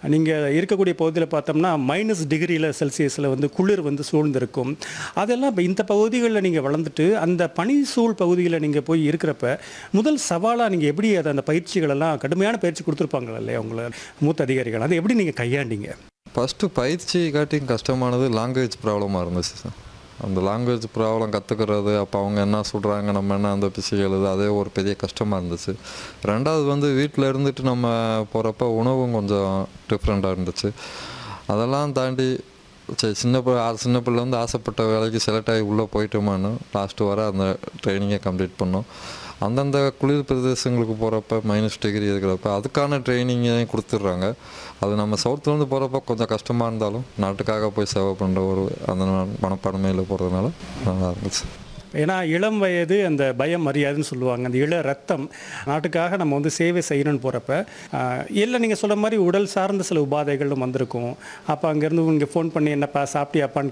நீங்கள் இருக்கக்கூடிய பகுதியில் பார்த்தோம்னா மைனஸ் டிகிரியில் செல்சியஸில் வந்து குளிர் வந்து சூழ்ந்திருக்கும் அதெல்லாம் இப்போ இந்த பகுதிகளில் நீங்கள் வளர்ந்துட்டு அந்த பனி சூழ் பகுதியில் நீங்கள் போய் இருக்கிறப்ப முதல் சவாலாக நீங்கள் எப்படி அதை அந்த பயிற்சிகளெல்லாம் கடுமையான பயிற்சி கொடுத்துருப்பாங்களா இல்லையா உங்களை மூத்த அதிகாரிகள் அதை எப்படி நீங்கள் கையாண்டீங்க ஃபஸ்ட்டு பயிற்சி காட்டியும் கஷ்டமானது லாங்குவேஜ் ப்ராப்ளமாக இருந்துச்சு சார் அந்த லாங்குவேஜ் ப்ராப்ளம் கற்றுக்கிறது அப்போ அவங்க என்ன சொல்கிறாங்க நம்ம என்ன அந்த பிசை எழுது அதே ஒரு பெரிய கஷ்டமாக இருந்துச்சு ரெண்டாவது வந்து வீட்டில் இருந்துட்டு நம்ம போகிறப்ப உணவும் கொஞ்சம் டிஃப்ரெண்ட்டாக இருந்துச்சு அதெல்லாம் தாண்டி சரி சின்ன பிள்ளை ஆ- சின்ன பிள்ளை வந்து ஆசைப்பட்ட வேலைக்கு செலக்ட் ஆகி உள்ளே போயிட்டோமான்னு லாஸ்ட்டு வர அந்த ட்ரைனிங்கை கம்ப்ளீட் பண்ணோம் அந்தந்த குளிர் பிரதேசங்களுக்கு போகிறப்ப மைனஸ் டிகிரி இருக்கிறப்ப அதுக்கான ட்ரைனிங்கையும் கொடுத்துட்றாங்க அது நம்ம சவுத்துலேருந்து போகிறப்ப கொஞ்சம் கஷ்டமாக இருந்தாலும் நாட்டுக்காக போய் சேவை பண்ணுற ஒரு அந்த மனப்பான்மையில் போகிறதுனால நல்லா இருந்துச்சு ஏன்னா இளம் வயது அந்த பயம் மரியாதைன்னு சொல்லுவாங்க அந்த இள ரத்தம் நாட்டுக்காக நம்ம வந்து சேவை செய்யணும்னு போகிறப்ப இல்லை நீங்கள் சொல்ல மாதிரி உடல் சார்ந்த சில உபாதைகளும் வந்திருக்கும் அப்போ அங்கேருந்து இங்கே ஃபோன் பண்ணி என்னப்பா சாப்பிட்டியாப்பான்னு